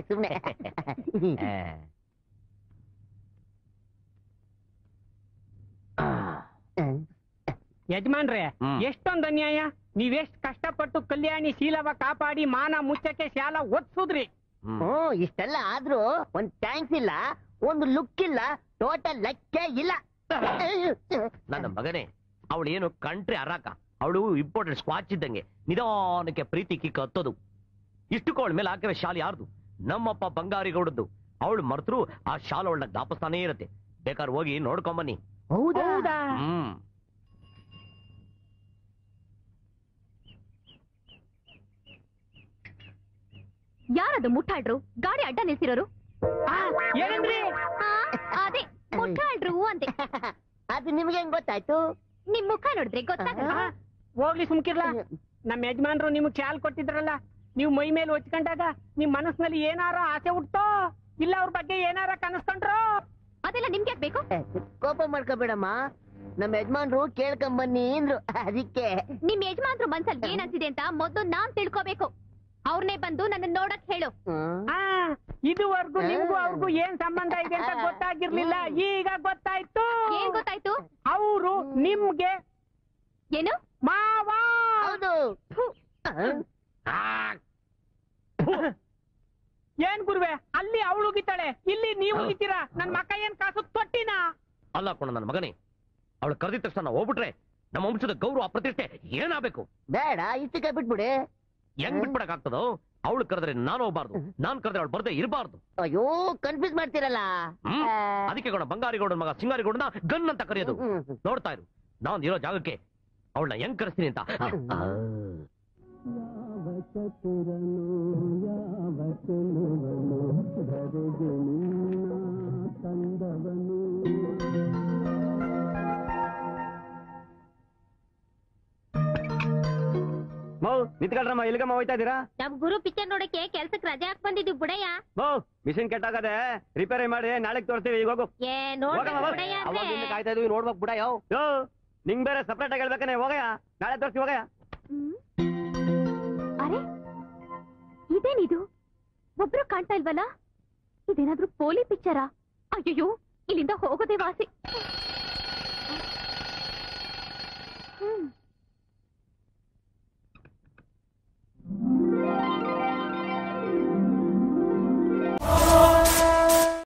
ಸುಮ್ನೆ ಯಜಮಾನ್ರೆ ಹ್ಮ್. ಎಷ್ಟೊಂದ್ ಅನ್ಯಾಯ ನೀವೆಷ್ಟ್ ಕಷ್ಟಪಟ್ಟು ಕಲ್ಯಾಣಿ ಶೀಲವ ಕಾಪಾಡಿ ಮಾನ ಮುಚ್ಚಕ್ಕೆ ಶಾಲ ಒತ್ಸುದ್ರಿ ಹ್ಮ್. ಓ ಇಷ್ಟೆಲ್ಲ ಆದ್ರೂ ಒಂದ್ ಥ್ಯಾಂಕ್ಸ್ ಇಲ್ಲ ಒಂದು ಲುಕ್ ಇಲ್ಲ ಟೋಟಲ್ ಲೆಕ್ಕ ಇಲ್ಲ ನನ್ನ ಮಗನೇ ಅವಳು ಏನು ಕಂಟ್ರಿ ಅರಾಕ ಅವಳು ಇಂಪಾರ್ಟೆಂಟ್ ಸ್ಕ್ವಾಚ್ ಇದ್ದಂಗೆ ನಿಧಾನಕ್ಕೆ ಪ್ರೀತಿ ಕಿಕ್ಕ ಹತ್ತೋದು ಇಷ್ಟಕ್ಕೂ ಅವಳ ಮೇಲೆ ಹಾಕಿರೋ ಶಾಲೆ ಯಾರ್ದು ನಮ್ಮಪ್ಪ ಬಂಗಾರಿಗೌಡದ್ದು ಅವಳು ಮರ್ತರು ಆ ಶಾಲೆ ಅವಳನ್ನ ಜ್ಞಾಪಿಸ್ತಾನೇ ಇರತ್ತೆ ಬೇಕಾದ್ರೆ ಹೋಗಿ ನೋಡ್ಕೊಂಬನ್ನಿ ಹೌದಾ ಹೌದಾ ಹ್ಮ್ ಯಾರದು ಮುಟ್ಟಾಳ್ರು ಗಾಡಿ ಅಡ್ಡ ನಿಲ್ಸಿರೋರು ಆ, ಏನಂದ್ರಿ ಆ, ಅದೇ ಮುಟ್ಟಾಳ್ರು ಅಂತೆ ಅದು ನಿಮ್ಗೆ ಹೆಂಗ್ ಗೊತ್ತಾಯ್ತು ನಿಮ್ ಮುಖ ನೋಡಿದ್ರೆ ಗೊತ್ತಾಗಲ್ಲ ಆ, ಹೋಗ್ಲಿ ಸುಮ್ಕಿರ್ಲ ನಮ್ ಯಜಮಾನ್ರು ನಿಮ್ಗ್ ಚಾಲ್ ಕೊಟ್ಟಿದ್ರಲ್ಲ ನೀವು ಮೈ ಮೇಲೆ ಹೊಚ್ಕೊಂಡಾಗ ನಿಮ್ ಮನಸ್ಸಿನಲ್ಲಿ ಏನಾರ ಆಸೆ ಹುಟ್ಟೋ ಇಲ್ಲ ಅವ್ರ ಬಗ್ಗೆ ಏನಾರ ಕನಸ್ಕೊಂಡ್ರೋ ಅದೆಲ್ಲ ನಿಮ್ಗೆ ಬೇಕು ಕೋಪ ಮಾಡ್ಕೋಬೇಡಮ್ಮ ನಮ್ಮ ಯಜಮಾನ್ರು ಕೇಳ್ಕೊಂಬನ್ನಿ ಅಂದ್ರು ಅದಕ್ಕೆ ನಿಮ್ ಯಜಮಾನ್ರು ಮನ್ಸಲ್ಲಿ ಏನ್ ಅನ್ಸಿದೆ ಅಂತ ಮೊದ್ಲು ನಾನ್ ತಿಳ್ಕೋಬೇಕು ಅವ್ರನ್ನೇ ಬಂದು ನನ್ನ ನೋಡಕ್ ಹೇಳು ಹ್ಮ್. ಆ ಇದುವರೆಗೂ ನಿಮ್ಗೂ ಅವ್ರಿಗೂ ಏನ್ ಸಂಬಂಧ ಇದೆ ಅಂತ ಗೊತ್ತಾಗಿರ್ಲಿಲ್ಲ ಈಗ ಗೊತ್ತಾಯ್ತು ಏನ್ ಗೊತ್ತಾಯ್ತು ಅವರು ನಿಮ್ಗೆ ಏನು ಮಾವ ಹೌದು ಆ, ಏನ್ ಗುರುವೆ ಅಲ್ಲಿ ಅವಳು ಉಗಿತಾಳೆ ಇಲ್ಲಿ ನೀವು ಉಗಿತೀರಾ ನನ್ ಮಕ್ಕ ಏನ್ ಕಾಸು ತೊಟ್ಟಿನಾ ಅಲ್ಲ ಕೊಣ ನನ್ನ ಮಗನೇ ಅವಳು ಕರೆದಿದ ತಕ್ಷಣ ನಾವು ಹೋಗ್ಬಿಟ್ರೆ ನಮ್ಮ ವಂಶದ ಗೌರವ ಪ್ರತಿಷ್ಠೆ ಏನಾಗಬೇಕು ಬೇಡ ಇಷ್ಟಕ್ಕೆ ಬಿಟ್ಬಿಡಿ ಹೆಂಗ್ ಬಿಟ್ಬಿಡಕ್ ಆಗ್ತದೋ ಅವಳು ಕರೆದ್ರೆ ನಾನು ಹೋಗ್ಬಾರ್ದು ನಾನ್ ಕರೆದ್ರೆ ಅವಳು ಬರ್ದೇ ಇರಬಾರ್ದು ಅಯ್ಯೋ ಕನ್ಫ್ಯೂಸ್ ಮಾಡ್ತೀರಲ್ಲ ಹ್ಮ್? ಆ, ಅದಕ್ಕೆ ಗೌಡ ಬಂಗಾರಿಗೌಡನ ಮಗ ಸಿಂಗಾರಿಗೌಡನ ಗನ್ ಅಂತ ಕರೆಯೋದು ಹ್ಮ್, ಹ್ಮ್. ನೋಡ್ತಾ ಇರು ನಾನ್ ಇರೋ ಜಾಗಕ್ಕೆ ಅವಳನ್ನ ಹೆಂಗ್ ಕರೆಸ್ತೀನಿ ಅಂತ ಆ. ಮೌ ನಿಂತ್ಕೊಳ್ರಮ್ಮ ಎಲ್ಲಿಗಮ್ಮ ಹೋಯ್ತಾ ಇದ್ದೀರಾ ನಮ್ ಗುರು ಪಿಕ್ಚರ್ ನೋಡಕ್ಕೆ ಕೆಲ್ಸಕ್ ರಜೆ ಹಾಕ್ ಬಂದಿದ್ದು ಬುಡಯ್ಯ ಮೌ ಮಿಷಿನ್ ಕೆಟ್ಟಾಗದೆ ರಿಪೇರಿ ಮಾಡಿ ನಾಳೆಗ್ ತೋರಿಸ್ತೀವಿ ಈಗ ಹೋಗು ಏ ನೋಡ್ಬೇಕು ಹೋಗಮ್ಮ, ಹೋಗು. ಬುಡಯ್ಯ ಅವಾಗಿಂದ ಅಂದ್ರೆ ಕಾಯ್ತಾ ಇದೀವಿ ನೋಡ್ಬೇಕು ಬಿಡ ಯಾವ ಯೋ ನಿಂಗ್ ಬೇರೆ ಸಪ್ರೇಟ್ ಆಗಿ ಹೇಳ್ಬೇಕನೆ ಹೋಗಯ್ಯ ನಾಳೆ ತೋರಿಸಿ ಹೋಗಯ್ಯ ಹ್ಮ್. ಅರೆ ಇದೇನಿದು ಒಬ್ರು ಕಾಣ್ತಾ ಇಲ್ವಲ್ಲ ಇದೇನಾದ್ರೂ ಪೋಲಿ ಪಿಕ್ಚರಾ ಅಯ್ಯೋ ಇಲ್ಲಿಂದ ಹೋಗೋದೇ ವಾಸಿ ಹ್ಮ್